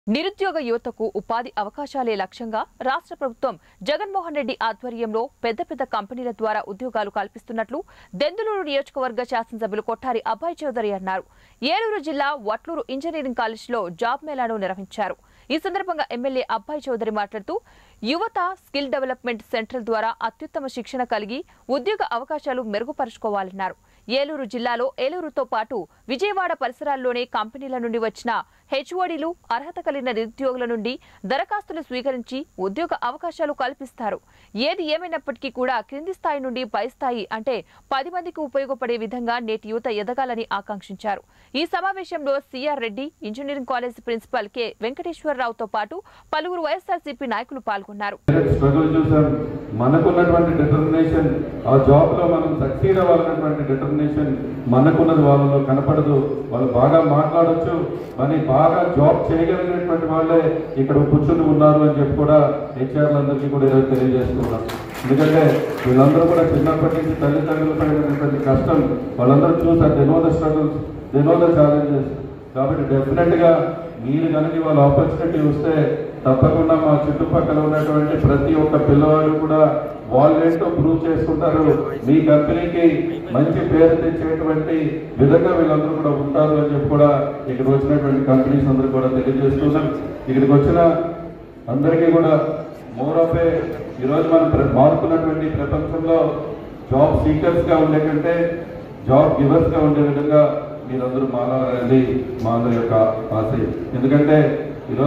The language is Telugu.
నిరుద్యోగ యువతకు ఉపాధి అవకాశాలే లక్ష్యంగా రాష్ట్ర ప్రభుత్వం జగన్మోహన్ రెడ్డి ఆధ్వర్యంలో పెద్ద పెద్ద కంపెనీల ద్వారా ఉద్యోగాలు కల్పిస్తున్నట్లు దెందులూరు నియోజకవర్గ శాసనసభ్యులు కొట్టారి అబ్బాయి చౌదరి అన్నారు ఏలూరు జిల్లా వట్లూరు ఇంజనీరింగ్ కాలేజీలో జాబ్ మేళాను నిర్వహించారు ఈ సందర్భంగా ఎమ్మెల్యే అబ్బాయి చౌదరి మాట్లాడుతూ యువత స్కిల్ డెవలప్మెంట్ సెంటర్ ద్వారా అత్యుత్తమ శిక్షణ కలిగి ఉద్యోగ అవకాశాలు మెరుగుపరుచుకోవాలన్నారు ఏలూరు జిల్లాలో ఏలూరుతో పాటు విజయవాడ పరిసరాల్లోనే కంపెనీల నుండి వచ్చిన హెచ్ఓడీలు అర్హత కలిగిన నిరుద్యోగుల నుండి దరఖాస్తులు స్వీకరించి ఉద్యోగ అవకాశాలు కల్పిస్తారు ఏది ఏమైనప్పటికీ కూడా క్రింది స్థాయి నుండి పై స్థాయి అంటే పది మందికి ఉపయోగపడే విధంగా నేటి యువత ఎదగాలని ఆకాంక్షించారు ఈ సమావేశంలో CR Reddy engineering college principal K వెంకటేశ్వరరావుతో పాటు పలువురు వైఎస్ఆర్సీపీ నాయకులు పాల్గొన్నారు స్ట్రగుల్ చూసాం మనకున్నటువంటి డిటర్మినేషన్ ఆ జాబ్ లో మనం సక్సీడ్ అవ్వాలన్నటువంటి డిటర్మినేషన్ మనకున్నది వాళ్ళలో కనపడదు వాళ్ళు బాగా మాట్లాడొచ్చు మరి బాగా జాబ్ చేయగలిగినటువంటి వాళ్ళే ఇక్కడ కూర్చుని ఉన్నారు అని చెప్పి కూడా హెచ్ఆర్లందరికీ కూడా ఈరోజు తెలియజేస్తున్నాం ఎందుకంటే వీళ్ళందరూ కూడా చిన్నప్పటి నుంచి తల్లిదండ్రుల పడినటువంటి కష్టం వాళ్ళందరూ చూసారు they know the struggles they know the challenges కాబట్టి డెఫినెట్ గా మీరు కనుక వాళ్ళ ఆపర్చునిటీ వస్తే తప్పకుండా మా చుట్టుపక్కల ఉన్నటువంటి ప్రతి ఒక్క పిల్లవాడు కూడా వాళ్ళేంటో ప్రూవ్ చేసుకుంటారు మీ కంపెనీకి మంచి పేరు తెచ్చేటువంటి విధంగా వీళ్ళందరూ కూడా ఉంటారు అని చెప్పి కూడా ఇక్కడ వచ్చినటువంటి కంపెనీస్ అందరూ కూడా తెలియజేస్తున్నాం ఇక్కడికి వచ్చిన అందరికీ కూడా మోర్ ఆఫ్ ఏ ఈరోజు మనం ప్ర- మారుతున్నటువంటి ప్రపంచంలో జాబ్ సీకర్స్ గా ఉండే కంటే జాబ్ గివర్స్ గా ఉండే విధంగా మీరందరూ మారాలనేది మా అందరి యొక్క ఆశయం ఎందుకంటే